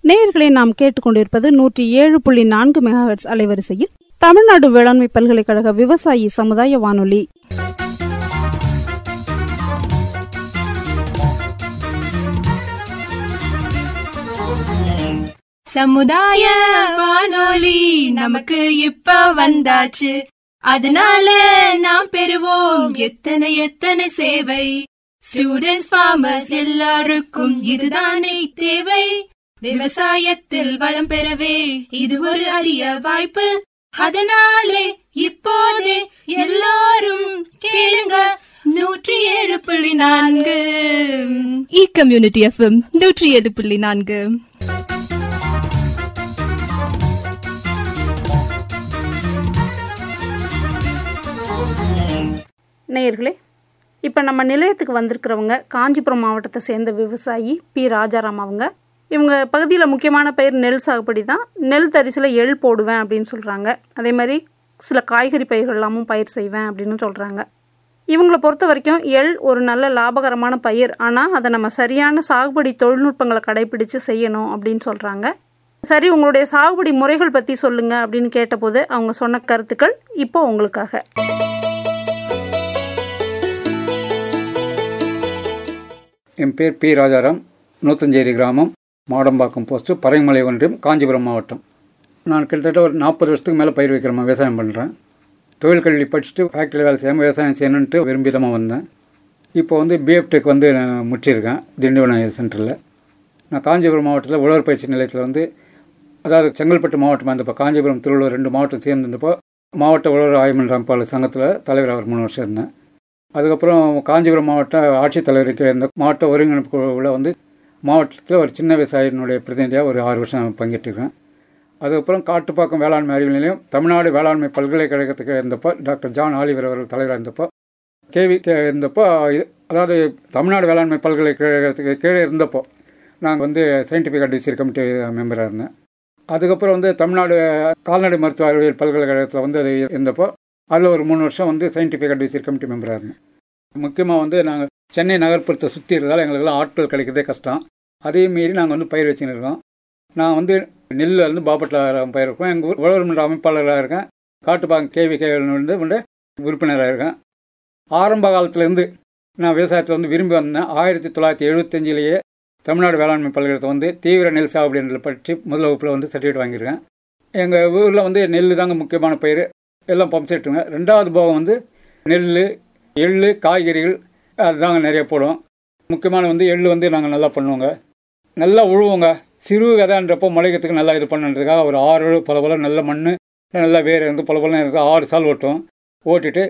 நேயர்களை நாம் கேட்டுக்கொண்டிருப்பது நூற்றி ஏழு புள்ளி நான்கு மெகாஹெட்ஸ் அலைவரிசையில் தமிழ்நாடு வேளாண்மை பல்கலைக்கழக விவசாயி சமுதாய வானொலி சமுதாய வானொலி நமக்கு இப்ப வந்தாச்சு அதனால நாம் பெறுவோம் எத்தனை எத்தனை சேவை ஸ்டூடெண்ட்ஸ் ஃபார்மர்ஸ் எல்லாருக்கும் இதுதானே தேவை விவசாயத்தில் வளம் பெறவே இது ஒரு அரிய வாய்ப்பு அதனாலே இப்போதே எல்லாரும் கேளுங்க நூற்றி ஏழு புள்ளி நான்கு இ கம்யூனிட்டி எஃப்எம் நூற்றி ஏழு புள்ளி நான்கு நேயர்களே இப்போ நம்ம நிலையத்துக்கு வந்திருக்கிறவங்க காஞ்சிபுரம் மாவட்டத்தை சேர்ந்த விவசாயி பி ராஜாராம் அவங்க இவங்க பகுதியில் முக்கியமான பயிர் நெல் சாகுபடி தான் நெல் தரிசில் எள் போடுவேன் அப்படின்னு சொல்கிறாங்க அதே மாதிரி சில காய்கறி பயிர்கள் எல்லாமும் பயிர் செய்வேன் அப்படின்னு சொல்கிறாங்க இவங்களை பொறுத்த வரைக்கும் எள் ஒரு நல்ல லாபகரமான பயிர் ஆனால் அதை நம்ம சரியான சாகுபடி தொழில்நுட்பங்களை கடைபிடிச்சு செய்யணும் அப்படின்னு சொல்கிறாங்க சரி உங்களுடைய சாகுபடி முறைகள் பற்றி சொல்லுங்க அப்படின்னு கேட்டபோது அவங்க சொன்ன கருத்துக்கள் இப்போ உங்களுக்காக என் பேர் பி ராஜாராம் நூத்தஞ்சேரி கிராமம் மாடம்பாக்கம் போஸ்ட்டு பறைமலை ஒன்றியம் காஞ்சிபுரம் மாவட்டம் நான் கிட்டத்தட்ட ஒரு நாற்பது வருஷத்துக்கு மேலே பயிர் வைக்கிறேன் விவசாயம் பண்ணுறேன் தொழில் கல்வி படிச்சுட்டு ஃபேக்ட்ரி வேலை செய்யாமல் விவசாயம் செய்யணுன்ட்டு விரும்பிதமாக வந்தேன் இப்போ வந்து பிஎஃப்டெக் வந்து நான் முடிச்சிருக்கேன் திண்டிவனம் சென்டரில் நான் காஞ்சிபுரம் மாவட்டத்தில் உழவர் பயிற்சி நிலையத்தில் வந்து அதாவது செங்கல்பட்டு மாவட்டமாக இருந்தப்போ காஞ்சிபுரம் திருவள்ளூர் ரெண்டு மாவட்டம் சேர்ந்துருந்தப்போ மாவட்ட உழவர் ஆய்மன்ற அமைப்பாளர் சங்கத்தில் தலைவர் அவர் மூணு வருஷம் இருந்தேன் அதுக்கப்புறம் காஞ்சிபுரம் மாவட்ட ஆட்சித்தலைவருக்கு இருந்த மாவட்ட ஒருங்கிணைப்பு குழுவில் வந்து மாவட்டத்தில் ஒரு சின்ன விவசாயினுடைய பிரதிநிதியாக ஒரு ஆறு வருஷம் பங்கேற்றுக்கிறேன் அதுக்கப்புறம் காட்டுப்பாக்கம் வேளாண்மை அறிவியல் நிலையம் தமிழ்நாடு வேளாண்மை பல்கலைக்கழகத்துக்கு இருந்தப்போ டாக்டர் ஜான் ஆலிவர் அவர்கள் தலைவராக இருந்தப்போ கேவி கே இருந்தப்போ இது- அதாவது தமிழ்நாடு வேளாண்மை பல்கலைக்கழகத்துக்கு கீழே இருந்தப்போ நாங்கள் வந்து சயின்டிஃபிக் அட்வைசரி கமிட்டி மெம்பராக இருந்தேன் அதுக்கப்புறம் வந்து தமிழ்நாடு கால்நடை மருத்துவ அறிவியல் பல்கலைக்கழகத்தில் வந்து அது இருந்தப்போ அதில் ஒரு மூணு வருஷம் வந்து சயின்டிஃபிக் அட்வைசரி கமிட்டி மெம்பராக இருந்தேன் முக்கியமாக வந்து நாங்கள் சென்னை நகர்ப்புறத்தை சுற்றி இருக்கிறதால எங்களுக்கெல்லாம் ஆட்கள் கிடைக்கிறதே கஷ்டம் அதே மீறி நாங்கள் வந்து பயிர் வச்சுன்னு இருக்கோம் நான் வந்து நெல்லில் இருந்து பாப்பட்டில் பயிர் இருக்கோம் எங்கள் ஊர் உழவர் அமைப்பாளராக இருக்கேன் காட்டுப்பாங்க கேவி வந்து வந்து உறுப்பினராக இருக்கேன் ஆரம்ப காலத்துலேருந்து நான் விவசாயத்தில் வந்து விரும்பி வந்தேன் ஆயிரத்தி தொள்ளாயிரத்தி எழுபத்தஞ்சிலேயே தமிழ்நாடு வேளாண்மை பல்கலைக்கழகத்தை வந்து தீவிர நெல் சாகுபடி என்றதை பற்றி முதல் வகுப்பில் வந்து சர்டிஃபிகேட் வாங்கியிருக்கேன் எங்கள் ஊரில் வந்து நெல் தாங்க முக்கியமான பயிர் எல்லாம் பம்ப் செட்டுங்க ரெண்டாவது போகம் வந்து நெல் எள் காய்கறிகள் அதுதாங்க நிறைய போடுவோம் முக்கியமான வந்து எள் வந்து நாங்கள் நல்லா பண்ணுவோங்க நல்லா உழுவோங்க சிறு விதைன்றப்போ முளைக்கிறதுக்கு நல்லா இது பண்ணுறதுக்காக ஒரு ஆறு பல பல நல்ல மண் நல்லா வேர் இருந்து பல பல இருந்து ஆறு சால் ஓட்டுவோம் ஓட்டிட்டு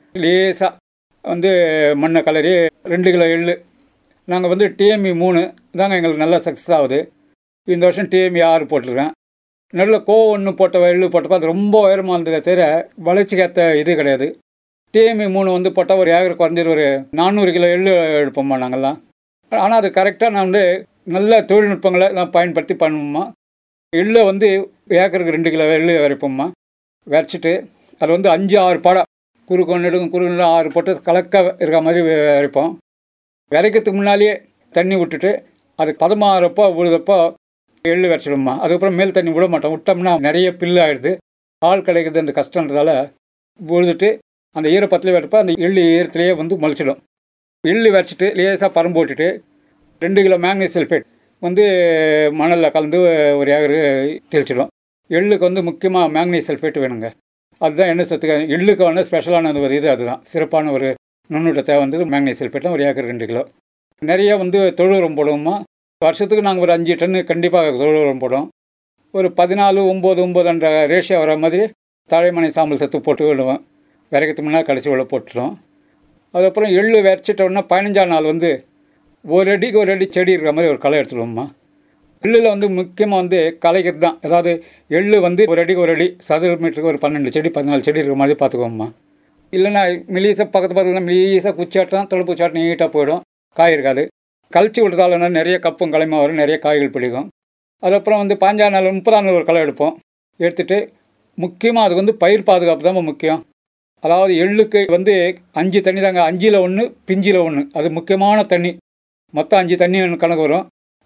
லேசாக வந்து மண்ணை கலரி ரெண்டு கிலோ எள் நாங்கள் வந்து டிஎம்இ மூணு தாங்க எங்களுக்கு நல்லா சக்ஸஸ் ஆகுது இந்த வருஷம் டிஎம்இ ஆறு போட்டிருக்கேன் நடுவில் கோ ஒன்று போட்ட எள்ளு போட்டப்போ அது ரொம்ப உயரமாக இருந்ததே தவிர வளர்ச்சிக்கு ஏற்ற இது கிடையாது டிஎம்இ மூணு வந்து போட்டால் ஒரு ஏக்கர் குறைஞ்சது ஒரு நானூறு கிலோ எள்ளு எடுப்போம்மா நாங்கள்லாம் ஆனால் அது கரெக்டாக நான் வந்து நல்ல தொழில்நுட்பங்களை நான் பயன்படுத்தி பண்ணுவோம்மா எள்ளை வந்து ஏக்கருக்கு ரெண்டு கிலோ எள்ளு விரைப்போம்மா விரைச்சிட்டு அது வந்து அஞ்சு ஆறு பாடம் குறுக்கு நெடுக்கும் குறுக்கு நெடுக்கும் ஆறு போட்டு கலக்க இருக்க மாதிரி வி- விரைப்போம் விதைக்கிறதுக்கு முன்னாலேயே தண்ணி விட்டுட்டு அது பதமாறப்போ விழுதப்போ எள்ளு விரைச்சிடும்மா அதுக்கப்புறம் மேல் தண்ணி விட மாட்டோம் விட்டோம்னா நிறைய பில்லு ஆகிடுது ஆள் கிடைக்கிறது அந்த கஷ்டன்றதால விழுதுட்டு அந்த ஈரப்பத்தில் வெட்டப்போ அந்த எள்ளு ஈரத்துலேயே வந்து முளைச்சிடும் எள்ளு விரைச்சிட்டு லேசாக பரம்பு போட்டுட்டு ரெண்டு கிலோ மேக்னீஸ் சல்ஃபேட் வந்து மணலில் கலந்து ஒரு ஏக்கரு தெளிச்சிடும் எள்ளுக்கு வந்து முக்கியமாக மேக்னீஸ் சல்ஃபேட் வேணுங்க அதுதான் எண்ணெய் சத்துக்கு எள்ளுக்கு வந்து ஸ்பெஷலான ஒரு இது அதுதான் சிறப்பான ஒரு நுண்ணூட்ட தேவை வந்து மேக்னீஸ் சல்ஃபேட் தான் ஒரு ஏக்கர் ரெண்டு கிலோ நிறைய வந்து தொழு உரம் போடுவோமா வருஷத்துக்கு நாங்கள் ஒரு அஞ்சு டன்னு கண்டிப்பாக தொழு உரம் போடுவோம் ஒரு பதினாலு ஒம்பது ஒம்பதுன்ற ரேஷியோ வர மாதிரி தழைமணி சாம்பல் சத்து போட்டு விடுவோம் விரைக்கிறதுக்கு முன்னாடி கடைசி உள்ள போட்டுட்டோம் அதுக்கப்புறம் எள்ளு விரைச்சிட்டோன்னா பதினஞ்சாம் நாள் வந்து ஒரு அடிக்கு ஒரு அடி செடி இருக்கிற மாதிரி ஒரு களை எடுத்துடுவோம்மா எள்ளில் வந்து முக்கியமாக வந்து களைக்கிறது தான் அதாவது எள்ளு வந்து ஒரு அடிக்கு ஒரு அடி சதுர மீட்டருக்கு ஒரு பன்னெண்டு செடி பதினாலு செடி இருக்கிற மாதிரி பார்த்துக்கோம்மா இல்லைன்னா மெலீஸாக பக்கத்து பக்கத்தில் மெலீஸாக குச்சாட்டம் தொழுப்பு சாட்டம் நீட்டாக போயிடும் காய் இருக்காது கழிச்சு விட்டதாலன்னா நிறைய கப்பும் களைமா வரும் நிறைய காய்கள் பிடிக்கும் அதுக்கப்புறம் வந்து பாஞ்சாம் நாள் முப்பதாம் நாள் ஒரு களை எடுப்போம் எடுத்துட்டு முக்கியமாக அதுக்கு வந்து பயிர் பாதுகாப்பு தான் முக்கியம் அதாவது எள்ளுக்கு வந்து அஞ்சு தண்ணி தாங்க அஞ்சில் ஒன்று பிஞ்சில் ஒன்று அது முக்கியமான தண்ணி மொத்தம் அஞ்சு தண்ணி கணக்கு வரும்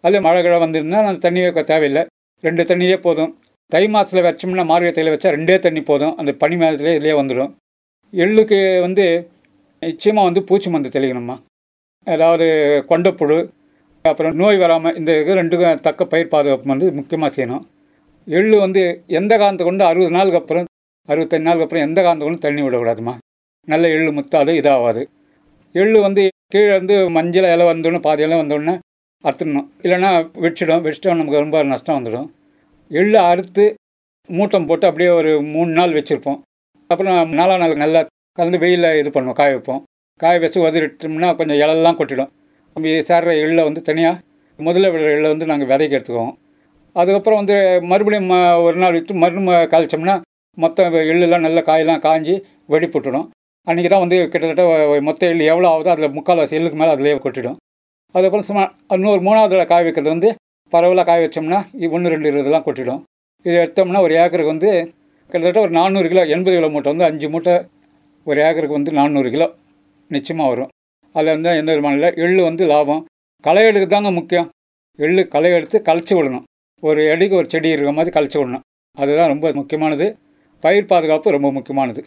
அதில் மழை கிழ வந்திருந்தால் அந்த தண்ணி வைக்க தேவையில்லை ரெண்டு தண்ணியே போதும் தை மாதத்தில் வச்சோம்னா மார்கத்தில் வச்சா ரெண்டே தண்ணி போதும் அந்த பனி மேலத்திலே இதிலே வந்துடும் எள்ளுக்கு வந்து நிச்சயமாக வந்து பூச்சி மருந்து தெளிக்கணுமா அதாவது கொண்டைப்புழு அப்புறம் நோய் வராமல் இந்த இது ரெண்டுக்கும் தக்க பயிர் பாதுகாப்பு வந்து முக்கியமாக செய்யணும் எள்ளு வந்து எந்த காலத்தை கொண்டு அறுபது நாளுக்கு அப்புறம் அறுபத்தஞ்சு நாளுக்கு அப்புறம் எந்த காலத்தை கொண்டு தண்ணி விடக்கூடாதுமா நல்ல எள்ளு முத்தாது இதாகாது எள்ளு வந்து கீழே வந்து மஞ்சள் இலை வந்தோடனே பாதி இலை வந்தோடனே அறுத்துடணும் இல்லைன்னா வெடிச்சிடும் வெடிச்சிட்டா நமக்கு ரொம்ப நஷ்டம் வந்துடும் எள்ளு அறுத்து மூட்டம் போட்டு அப்படியே ஒரு மூணு நாள் வச்சுருப்போம் அப்புறம் நாலாம் நாள் நல்லா கலந்து வெயிலில் இது பண்ணுவோம் காய வைப்போம் காய வச்சு உதறிட்டோம்னா கொஞ்சம் இலெல்லாம் கொட்டிடும் நம்ம சேர்ற எள்ளை வந்து தனியாக முதல்ல விடுற எள்ளை வந்து நாங்கள் விதைக்கு எடுத்துக்குவோம் அதுக்கப்புறம் வந்து மறுபடியும் ம- ஒரு நாள் விட்டு மறுபடியும் கழிச்சோம்னா மொத்தம் எள்ளுலாம் நல்லா காயெல்லாம் காஞ்சி வெடி போட்டுடும் அன்றைக்கி தான் வந்து கிட்டத்தட்ட ஒ- மொத்த எள்ளு எவ்வளோ ஆகுதோ அதில் முக்கால்வாசி எள்ளுக்கு மேலே அதிலே கொட்டிடும் அதுக்கப்புறம் சும்மா இன்னொரு மூணாவது தடவை காய வைக்கிறது வந்து பரவலாக காய வச்சோம்னா ஒன்று ரெண்டு இருபதுலாம் கொட்டிடும் இதை எடுத்தோம்னா ஒரு ஏக்கருக்கு வந்து கிட்டத்தட்ட ஒரு நானூறு கிலோ எண்பது கிலோ மூட்டை வந்து அஞ்சு மூட்டை ஒரு ஏக்கருக்கு வந்து நானூறு கிலோ நிச்சயமாக வரும் அதில் வந்து எந்த விதமான இல்லை எள்ளு வந்து லாபம் களை எடுக்க தாங்க முக்கியம் எள்ளு களை எடுத்து களைச்சி விடணும் ஒரு அடிக்கு ஒரு செடி இருக்கிற மாதிரி களைச்சி விடணும் அதுதான் ரொம்ப முக்கியமானது பயிர் பாதுகாப்பு ரொம்ப முக்கியமானது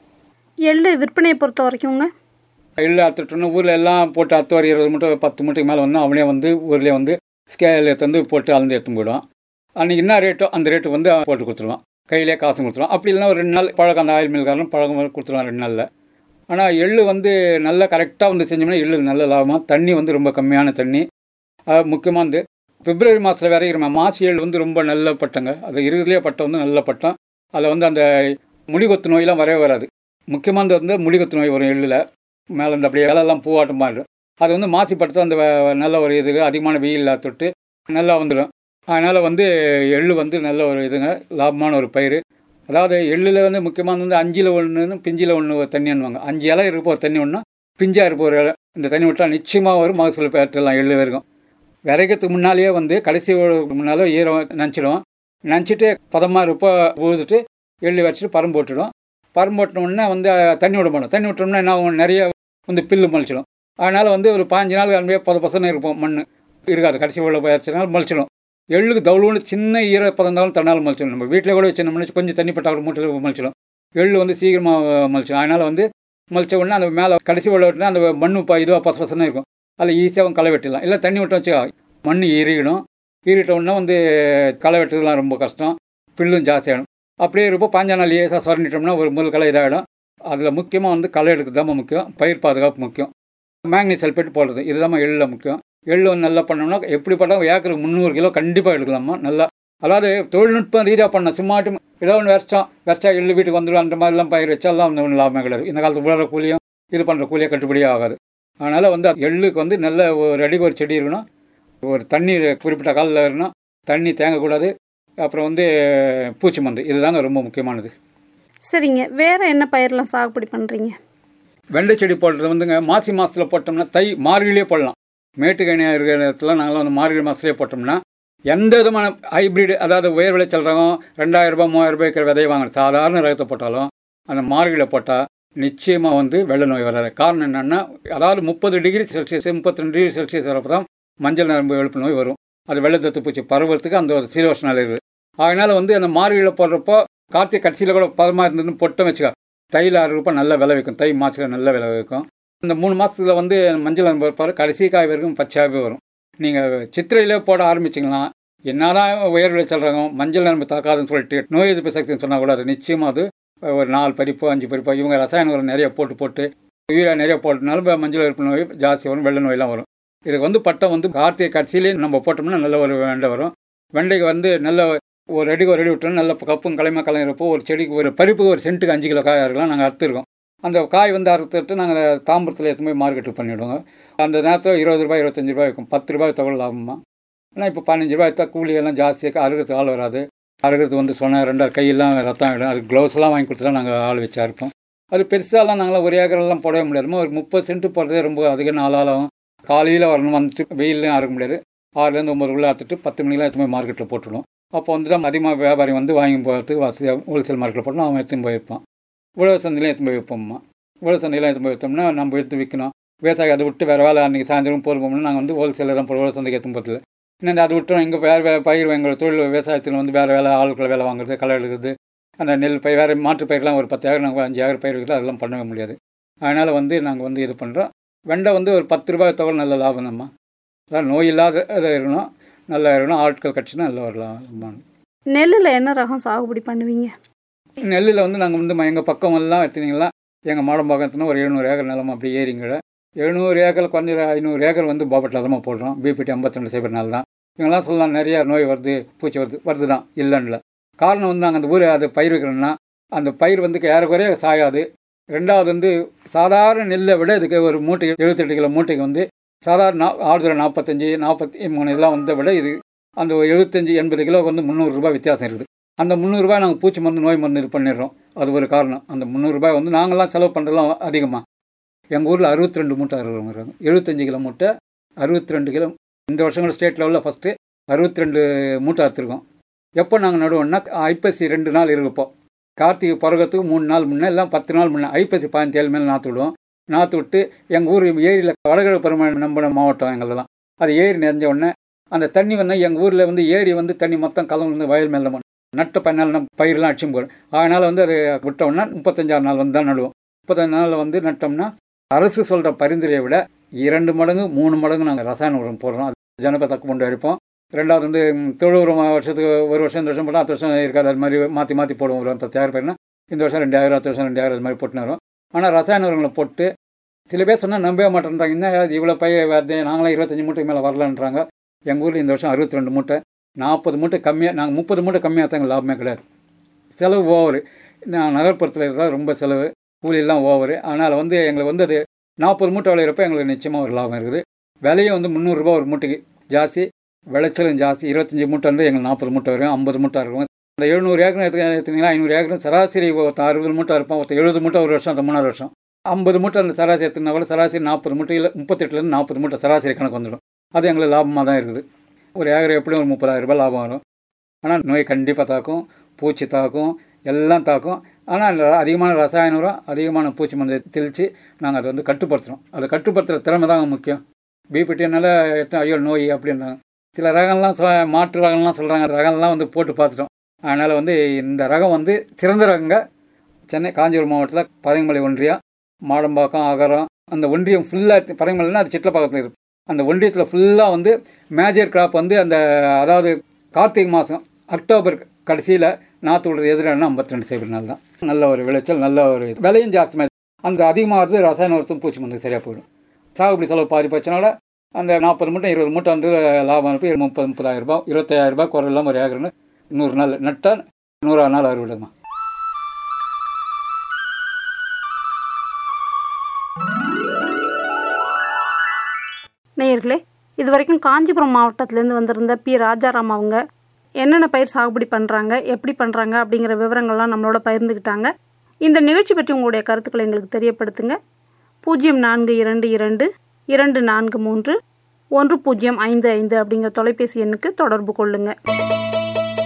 எள்ளு விற்பனையை பொறுத்த வரைக்குங்க எள்ளு அறுத்துட்டோன்னா ஊரில் எல்லாம் போட்டு அறுத்து ஒரு இருபது மூட்டை பத்து மூட்டைக்கு மேலே வந்து அவனே வந்து ஊர்லேயே வந்து ஸ்கேல் எடுத்து போட்டு அளந்து எடுத்து போயிடுவான் அன்றைக்கி என்ன ரேட்டோ அந்த ரேட்டு வந்து அவன் போட்டு கொடுத்துருவான் கையிலே காசு கொடுத்துருவான் அப்படி இல்லைன்னா ஒரு ரெண்டு நாள் பழக்கம் அந்த ஆயில் மில்காரன் பழக்கம் கொடுத்துருவான் ரெண்டு நாளில் ஆனால் எள்ளு வந்து நல்லா கரெக்டாக வந்து செஞ்சோம்னா எள்ளு நல்ல லாபம் தண்ணி வந்து ரொம்ப கம்மியான தண்ணி அது முக்கியமாக வந்து பிப்ரவரி மாதத்தில் விரைகிற மாசி எள் வந்து ரொம்ப நல்ல பட்டங்க அது இருக்கிறதுலே பட்டம் வந்து நல்ல பட்டம் அதில் வந்து அந்த முடிகொத்து நோயெல்லாம் வரவே வராது முக்கியமானது வந்து முடிகொத்து நோய் வரும் எள்ளில் மேலே இந்த அப்படியே இலெல்லாம் பூவாட்டம் மாறிடும் அது வந்து மாசி படுத்து அந்த வ- நல்ல ஒரு இது அதிகமான வெயில் தொட்டு நல்லா வந்துடும் அதனால் வந்து எள்ளு வந்து நல்ல ஒரு இதுங்க லாபமான ஒரு பயிர் அதாவது எள்ளில் வந்து முக்கியமானது வந்து அஞ்சில் ஒன்று பிஞ்சில் ஒன்று தண்ணின்னுவாங்க அஞ்சு இலை இருப்ப ஒரு தண்ணி ஒன்றா பிஞ்சாக இருப்ப ஒரு இலை இந்த தண்ணி விட்டால் நிச்சயமாக வரும் மகசூல் பெற்றலாம் எள்ளு வரைக்கும் விதைக்கிறதுக்கு முன்னாலேயே வந்து கடைசி முன்னால் ஈரம் நினச்சிடும் நினச்சிட்டு பதமாக இருப்ப உழுதுட்டு எள்ளு வச்சுட்டு பரம் போட்டுடும் பரம் போட்டோம்னா வந்து தண்ணி விட மாட்டோம் தண்ணி விட்டோம்னா என்ன ஆகும் நிறைய வந்து பில்லு முளைச்சிடும் அதனால் வந்து ஒரு பாஞ்சு நாள் அப்படியே பத பசங்க இருப்போம் மண் இருக்காது கடைசி உள்ள போயிடுச்சுனால முளைச்சிடும் எள்ளுக்கு தவுளுன்னு சின்ன ஈரப்பதம் இருந்தாலும் தன்னால் முளைச்சிடும் நம்ம வீட்டில் கூட வச்சோம்னா கொஞ்சம் தண்ணி பட்டா கூட மூட்டையில் முளைச்சிடும் எள்ளு வந்து சீக்கிரமாக முளைச்சிடும் அதனால் வந்து முளைச்ச உடனே அந்த மேலே கடைசி உள்ள விட்டுனா அந்த மண் இப்போ இதுவாக பச பசன்னு இருக்கும் அதில் ஈஸியாகவும் களை வெட்டிடலாம் இல்லை தண்ணி விட்டோம் வச்சுக்கோ மண் இறுகிடும் ஈறிட்ட உடனே வந்து களை வெட்டுறதுலாம் ரொம்ப கஷ்டம் பில்லும் ஜாஸ்தியாகிடும் அப்படியே இருப்போ பாஞ்சா நாள் ஏசா சுரண்டிட்டோம்னா ஒரு முதல் களை இதாகிடும் அதில் முக்கியமாக வந்து களை எடுக்கிறது தான் முக்கியம் பயிர் பாதுகாப்பு முக்கியம் மேக்னீஸ் சல்பேட் போடுறது இதுதான் எள்ளில் முக்கியம் எள்ளு வந்து நல்லா பண்ணோம்னா எப்படி பண்ணால் ஏக்கருக்கு முந்நூறு கிலோ கண்டிப்பாக எடுக்கலாமா நல்லா அதாவது தொழில்நுட்பம் ரீதியாக பண்ண சும்மாட்டு ஏதோ ஒன்று வரைச்சோம் வரைச்சா எள்ளு வீட்டுக்கு வந்துடும் அந்த மாதிரிலாம் பயிர் வச்சாலாம் வந்து ஒன்றும் லாபமே கிடையாது இந்த காலத்து உழற கூலியும் இது பண்ணுற கூலியும் கட்டுப்படியே ஆகாது அதனால் வந்து எள்ளுக்கு வந்து நல்ல ஒரு அடிக்கு ஒரு செடி இருக்கணும் ஒரு தண்ணி குறிப்பிட்ட காலில் இருக்கணும் தண்ணி தேங்கக்கூடாது அப்புறம் வந்து பூச்சி மருந்து இதுதாங்க ரொம்ப முக்கியமானது சரிங்க வேற என்ன பயிரெலாம் சாகுபடி பண்ணுறீங்க வெண்டை செடி போடுறது வந்துங்க மாசி மாதத்தில் போட்டோம்னா தை மார்கழிலே போடலாம் மேட்டுக்கணியாக இருக்கிற இடத்துல நாங்களாம் வந்து மார்கழி மாதத்துலேயே போட்டோம்னா எந்த விதமான ஹைப்ரிட் அதாவது உயர் விளைச்சல் ரகம் ரெண்டாயிரம் ரூபாய் மூவாயிரம் ரூபாய் இருக்கிற விதையை வாங்குற சாதாரண ரகத்தை போட்டாலும் அந்த மார்கழியில் போட்டால் நிச்சயமாக வந்து வெள்ளை நோய் வராது காரணம் என்னென்னா அதாவது முப்பது டிகிரி செல்சியஸ் முப்பத்தி ரெண்டு டிகிரி செல்சியஸ் வரப்போ தான் மஞ்சள் நரம்பு வெளுப்பு நோய் வரும் அது வெள்ளத்தத்து பூச்சி பரவுறதுக்கு அந்த ஒரு சீரோஷ நிலை இருக்குது அதனால் வந்து அந்த மார்கழியில் போடுறப்போ கார்த்திகை கடைசியில் கூட பதமாக இருந்ததுன்னு பொட்டம் வச்சுக்கோ தையில் ஆறு ரூபாய் நல்லா விலை வைக்கும் தை மாதத்தில் நல்ல விலை வைக்கும் இந்த மூணு மாதத்துல வந்து மஞ்சள் நரம்பு வைப்பாரு கடைசி காய் வரைக்கும் பச்சையாகவே வரும் நீங்கள் சித்திரையிலே போட ஆரம்பிச்சிங்கன்னா என்னதான் உயர் விளைச்சல் ரகம் மஞ்சள் நரம்பு தாக்காதுன்னு சொல்லிட்டு நோய் எதிர்ப்பு சக்தின்னு சொன்னால் கூட அது நிச்சயமாக அது ஒரு நாலு பறிப்போ அஞ்சு பறிப்போ இவங்க ரசாயன உரம் நிறைய போட்டு போட்டு யூரியா நிறைய போட்டனால மஞ்சள் எதிர்ப்பு நோய் ஜாஸ்தி வரும் வெள்ளை நோயெல்லாம் வரும் இதுக்கு வந்து பட்டம் வந்து கார்த்திகை கடைசியிலே நம்ம போட்டோம்னா நல்ல ஒரு வெண்டை வரும் வெண்டைக்கு வந்து நல்ல ஒரு அடிக்கு ஒரு அடி விட்டோம்னா நல்ல கப்பும் கலைமா கலையிறப்போ ஒரு செடிக்கு ஒரு பறிப்புக்கு ஒரு சென்ட்டுக்கு அஞ்சு கிலோ காயாக இருக்கலாம் நாங்கள் அறுத்துருக்கோம் அந்த காய் வந்து அறுத்துட்டு நாங்கள் தாம்பரத்தில் எடுத்து போய் மார்க்கெட்டுக்கு பண்ணிவிடுவோங்க அந்த நேரத்தில் இருபது ரூபாய் இருபத்தஞ்சி ரூபாய் இருக்கும் பத்து ரூபாய் தகவல் லாபமா ஆனால் இப்போ பதினஞ்சு ரூபாய் எடுத்தால் கூலி எல்லாம் ஜாஸ்தியாக அறுக்கிறதுக்கு ஆள் வராது அறுக்கிறது வந்து சொன்னால் ரெண்டாயிரம் கையெல்லாம் ரத்தம் ஆகிடும் அது க்ளவுஸ்லாம் வாங்கி கொடுத்துலாம் நாங்கள் ஆள் வச்சா இருப்போம் அது பெருசாலாம் நாங்களாம் ஒரு ஏக்கரெல்லாம் போடவே முடியாதுமா ஒரு முப்பது சென்ட் போடுறதே ரொம்ப அதிக நாளாகும் காலையில் வரணும் வந்துட்டு வெயிலையும் அறுக்க முடியாது ஆறுலேருந்து ஒம்பதுக்குள்ளே அறுத்துட்டு பத்து மணிக்கெலாம் எடுத்து போய் மார்க்கெட்டில் போட்டுருவோம் அப்போ வந்து தான் அதிகமாக வியாபாரி வந்து வாங்கி போகிறதுக்கு வசதியாக ஹோல்சேல் மார்க்கெட்டில் போட்டோம் அவன் எடுத்துன்னு போய் வைப்பான் உழவு சந்தையிலையும் எடுத்து போய் வைப்போம்மா உழவு சந்தையிலாம் எடுத்து போய் வைத்தோம்னா நம்ம எடுத்து விற்கணும் விவசாயி அதை விட்டு வேறு வேலை அன்றைக்கி சாயந்தரம் போகிறோம்னா நாங்கள் வந்து ஹோல்சேலில் தான் போடுவோம் உழவு சந்தைக்கு எடுத்து போகிறதில்ல இன்னும் அதை விட்டோம் இங்கே வேறு வேறு பயிர் எங்கள் தொழில் விவசாயத்தில் வந்து வேறு வேலை ஆட்கள் வேலை வாங்குறது களை எடுக்கிறது அந்த நெல் பயிர் வேறு மாற்று பயிரெலாம் ஒரு பத்து ஏக்கர் நாங்கள் அஞ்சு ஏக்கர் பயிர் இருக்குது அதெல்லாம் பண்ணவே முடியாது அதனால் வந்து நாங்கள் வந்து இது பண்ணுறோம் வெண்டை வந்து ஒரு பத்து ரூபாய் தொகை நல்ல லாபம் நம்ம அதான் நோய் இல்லாத இது இருக்கணும் நல்லா இருக்கணும் ஆட்கள் கட்சினா நல்ல ஒரு லாபம் நெல்லில் என்ன ரகம் சாகுபடி பண்ணுவீங்க நெல்லில் வந்து நாங்கள் வந்து எங்கள் பக்கம் எல்லாம் எடுத்தீங்கன்னா எங்கள் மாடம்பாக்கம் எடுத்தோன்னா ஒரு எழுநூறு ஏக்கர் நிலம் அப்படி ஏறிங்கட எழுநூறு ஏக்கர் குறைஞ்ச ஐநூறு ஏக்கர் வந்து பாபட்டில் தான் போடுறோம் பிபிடி ஐம்பத்தி ரெண்டு சைபர் நாள் தான் இவங்கெல்லாம் சொல்லலாம் நிறையா நோய் வருது பூச்சி வருது வருது தான் இல்லைன்னு காரணம் வந்து நாங்கள் அந்த ஊர் அது பயிர் வைக்கிறோம்னா அந்த பயிர் வந்து ஏறக்குறைய சாயாது ரெண்டாவது வந்து சாதாரண நெல்லை விட இதுக்கு ஒரு மூட்டை எழுபத்தெட்டு கிலோ மூட்டைக்கு வந்து சாதாரண நா ஆறுதல் நாற்பத்தஞ்சு நாற்பத்தி மூணு இதெல்லாம் வந்த விட இது அந்த ஒரு எழுபத்தஞ்சு எண்பது கிலோவுக்கு வந்து முந்நூறுரூபா வித்தியாசம் இருக்குது அந்த முந்நூறுரூபா நாங்கள் பூச்சி மருந்து நோய் மருந்து இது பண்ணிடுறோம் அது ஒரு காரணம் அந்த முந்நூறுரூபாய் வந்து நாங்களாம் செலவு பண்ணுறதுலாம் அதிகமாக எங்கள் ஊரில் அறுபத்தி ரெண்டு மூட்டை அறுபது எழுபத்தஞ்சு கிலோ மூட்டை அறுபத்தி ரெண்டு கிலோ இந்த வருஷம் கூட ஸ்டேட் லெவலில் ஃபஸ்ட்டு அறுபத்தி ரெண்டு மூட்டை அறுத்துருக்கோம் எப்போ நாங்கள் நடுவோம்னா ஐப்பசி ரெண்டு நாள் இருப்போம் கார்த்திகை பிறகுறதுக்கு மூணு நாள் முன்னே எல்லாம் பத்து நாள் முன்னே ஐப்பசி பதினஞ்சு ஏழு மேலே நாற்று விடுவோம் நாற்று விட்டு எங்கள் ஊர் ஏரியில் வடகிழக்கு பெருமாள் நம்பின மாவட்டம் எங்களதெல்லாம் அது ஏரி நிறைஞ்ச உடனே அந்த தண்ணி வந்து எங்கள் ஊரில் வந்து ஏரி வந்து தண்ணி மொத்தம் கலந்து வந்து வயல் மேலே தான் நட்ட பண்ணால் நம்ம பயிரெலாம் அடிச்சும் போடும் அதனால் வந்து அது விட்டோம்னா முப்பத்தஞ்சாறு நாள் வந்து தான் நடுவோம் முப்பத்தஞ்சு நாள் வந்து நட்டோம்னா அரசு சொல்கிற பரிந்துரையை விட இரண்டு மடங்கு மூணு மடங்கு நாங்கள் ரசாயன உரம் போடுறோம் அது ஜனப்பை தக்க கொண்டு அரிப்போம் ரெண்டாவது வந்து தொழு உரம் வருஷத்துக்கு ஒரு வருஷம் இந்த வருஷம் போட்டால் அடுத்த வருஷம் இருக்காது அது மாதிரி மாற்றி மாற்றி போடுவோம் ஒரு பத்தாயிரம் பேர்னா இந்த வருஷம் ரெண்டாயிரம் அடுத்த வருஷம் ரெண்டாயிரம் அது மாதிரி போட்டுன்னு வரும் ஆனால் ரசாயன உரங்களை போட்டு சில பேர் சொன்னால் நம்பவே மாட்டேன்றாங்க இன்னும் இவ்வளோ பயிர் வருது நாங்களாம் இருபத்தஞ்சி மூட்டைக்கு மேலே வரலன்றாங்க எங்கள் ஊரில் இந்த வருஷம் அறுபத்தி ரெண்டு மூட்டை நாற்பது மூட்டை கம்மியாக நாங்கள் முப்பது மூட்டை கம்மியாக தான் எங்களுக்கு லாபமே கிடையாது செலவு ஓவரு நான் நகர்ப்புறத்தில் இருந்தால் ரொம்ப செலவு கூலியெல்லாம் ஓவரு அதனால் வந்து எங்களுக்கு வந்து அது நாற்பது மூட்டை விளையிறப்ப எங்களுக்கு நிச்சயமாக ஒரு லாபம் இருக்குது விலையும் வந்து முந்நூறுரூபா ஒரு மூட்டைக்கு ஜாஸ்தி விளைச்சலும் ஜாஸ்தி இருபத்தஞ்சி மூட்டை வந்து எங்களுக்கு நாற்பது மூட்டை வரும் ஐம்பது மூட்டை இருக்கும் இந்த எழுநூறு ஏக்கர் எடுத்து எடுத்தீங்கன்னா ஐநூறு ஏக்கர் சராசரி ஒருத்தன் அறுபது மூட்டை இருப்பான் ஒருத்தர் எழுபது மூட்டை ஒரு வருஷம் அந்த மூணாறு வருஷம் ஐம்பது மூட்டை அந்த சராசரி எடுத்துனா கூட சராசரி நாற்பது மூட்டையில் முப்பத்தெட்டுலேருந்து நாற்பது மூட்டை சராசரி கணக்கு வந்துடும் அது எங்களுக்கு லாபமாக தான் இருக்குது ஒரு ஏக்கர் எப்படியும் ஒரு முப்பதாயிரம் ரூபாய் லாபம் வரும் ஆனால் நோய் கண்டிப்பாக தாக்கும் பூச்சி தாக்கும் எல்லாம் தாக்கும் ஆனால் அதிகமான ரசாயன உரம் அதிகமான பூச்சி மருந்து தெளித்து நாங்கள் அதை வந்து கட்டுப்படுத்துகிறோம் அதை கட்டுப்படுத்துகிற திறமை தாங்க முக்கியம் பிபிடினால எத்தனை ஐயோ நோய் அப்படின்றாங்க சில ரகம்லாம் சொ மாற்று ரகம்லாம் சொல்கிறாங்க ரகம்லாம் வந்து போட்டு பார்த்துட்டோம் அதனால் வந்து இந்த ரகம் வந்து சிறந்த ரகங்க சென்னை காஞ்சிபுரம் மாவட்டத்தில் பரங்கமலை ஒன்றியம் மாடம்பாக்கம் அகரம் அந்த ஒன்றியம் ஃபுல்லாக பரங்கமலைனா அது சிட்லப்பாக்கத்தில் இருக்குது அந்த ஒன்றியத்தில் ஃபுல்லாக வந்து மேஜர் கிராப் வந்து அந்த அதாவது கார்த்திகை மாதம் அக்டோபர் கடைசியில் நாற்று விடுறது எதிரான ஐம்பத்தி ரெண்டு சைபர் நாள் தான் நல்ல ஒரு விளைச்சல் நல்ல ஒரு விலையும் ஜாஸ்தி மாதிரி அந்த அதிகமாக வருது ரசாயன உரத்தும் பூச்சி மருந்து சரியாக போயிடும் சாகுபடி செலவு பாதி போச்சுனால அந்த நாற்பது மூட்டை இருபது மூட்டை வந்து லாபம் அனுப்பி முப்பது முப்பதாயிரம் ரூபாய் இருபத்தாயிரம் ரூபாய் குறை இல்லாமல் ஒரு ஏக்கர்னு நூறு நாள் நட்டால் நூறாவது நாள் அறுவடைமா நேயர்களே இது வரைக்கும் காஞ்சிபுரம் மாவட்டத்திலேருந்து வந்திருந்த பி ராஜாராம் அவங்க என்னென்ன பயிர் சாகுபடி பண்ணுறாங்க எப்படி பண்ணுறாங்க அப்படிங்கிற விவரங்கள்லாம் நம்மளோட பகிர்ந்துக்கிட்டாங்க இந்த நிகழ்ச்சி பற்றி உங்களுடைய கருத்துக்களை எங்களுக்கு தெரியப்படுத்துங்க பூஜ்ஜியம் நான்கு இரண்டு இரண்டு இரண்டு நான்கு மூன்று ஒன்று பூஜ்ஜியம் ஐந்து ஐந்து அப்படிங்கிற தொலைபேசி எண்ணுக்கு தொடர்பு கொள்ளுங்கள்